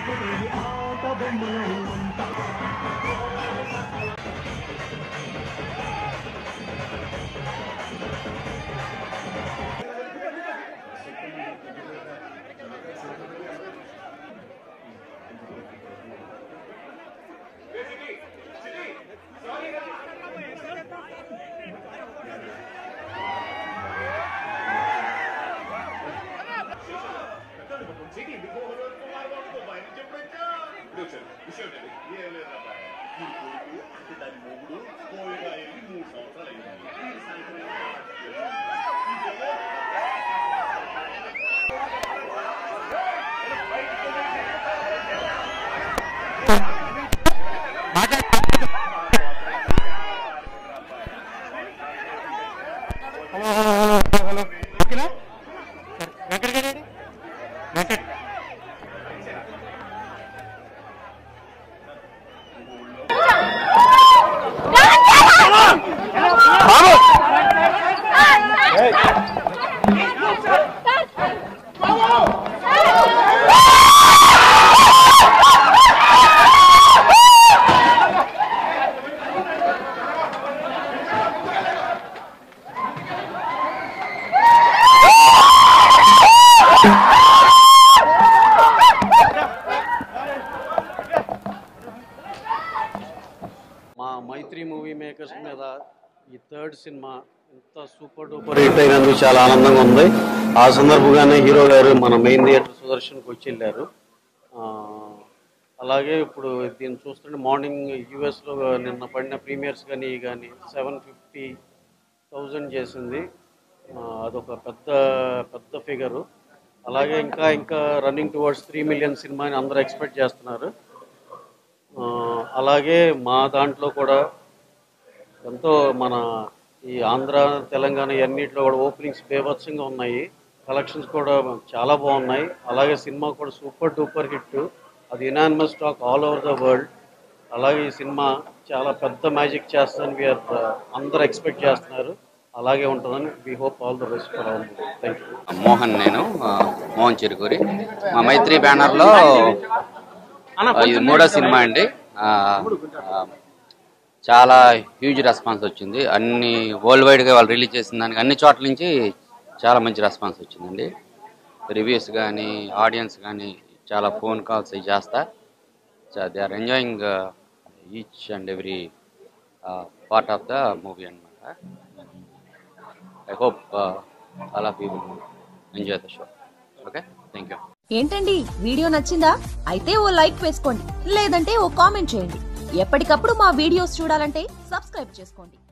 hello hello hello hello ఓకేనా వెంకట్ గారు వెంకట్ మా మైత్రి మూవీ మేకర్స్ మీద ఈ థర్డ్ సినిమా ఇంత సూపర్ డూపర్ హిట్ అయినందుకు చాలా ఆనందంగా ఉంది ఆ సందర్భంగానే హీరో గారు మన మెయిన్ థియేటర్ సుదర్శన్కి వచ్చి వెళ్ళారు ఆ, అలాగే ఇప్పుడు దీన్ని చూస్తుంటే మార్నింగ్ యూఎస్లో నిన్న పడిన ప్రీమియర్స్ కానీ కానీ సెవెన్ ఫిఫ్టీ థౌజండ్ చేసింది ఆ, అదొక పెద్ద పెద్ద ఫిగరు అలాగే ఇంకా ఇంకా రన్నింగ్ టువర్డ్స్ త్రీ మిలియన్ సినిమాని అందరూ ఎక్స్పెక్ట్ చేస్తున్నారు ఆ, అలాగే మా దాంట్లో కూడా ఎంతో మన ఈ ఆంధ్ర తెలంగాణ అన్నింటిలో కూడా ఓపెనింగ్స్ బేభత్సంగా ఉన్నాయి కలెక్షన్స్ కూడా చాలా బాగున్నాయి అలాగే సినిమా కూడా సూపర్ డూపర్ హిట్ అది unanimous talk all over the world అలాగే ఈ సినిమా చాలా పెద్ద మ్యాజిక్ చేస్తుందని వీఆర్ అందరూ ఎక్స్పెక్ట్ చేస్తున్నారు అలాగే ఉంటుందని we hope all the best for all thank you Mohan నేను ఆ, మోహన్ చిరుకూరి మా మైత్రి బ్యానర్లో ఆ, ఇది మూడో సినిమా అండి ఆ, ఆ, చాలా హ్యూజ్ రెస్పాన్స్ వచ్చింది అన్ని వరల్డ్ వైడ్గా వాళ్ళు రిలీజ్ చేసిన దానికి అన్ని చోట్ల నుంచి చాలా మంచి రెస్పాన్స్ వచ్చిందండి రివ్యూస్ కానీ ఆడియన్స్ కానీ చాలా ఫోన్ కాల్స్ అవి చేస్తా they are enjoying each and every part of the movie అనమాట I hope all of you enjoy the show okay thank you ఏంటండి వీడియో నచ్చిందా అయితే ఓ లైక్ వేసుకోండి లేదంటే ఓ కామెంట్ చేయండి ఎప్పటికప్పుడు మా వీడియోస్ చూడాలంటే సబ్స్క్రైబ్ చేసుకోండి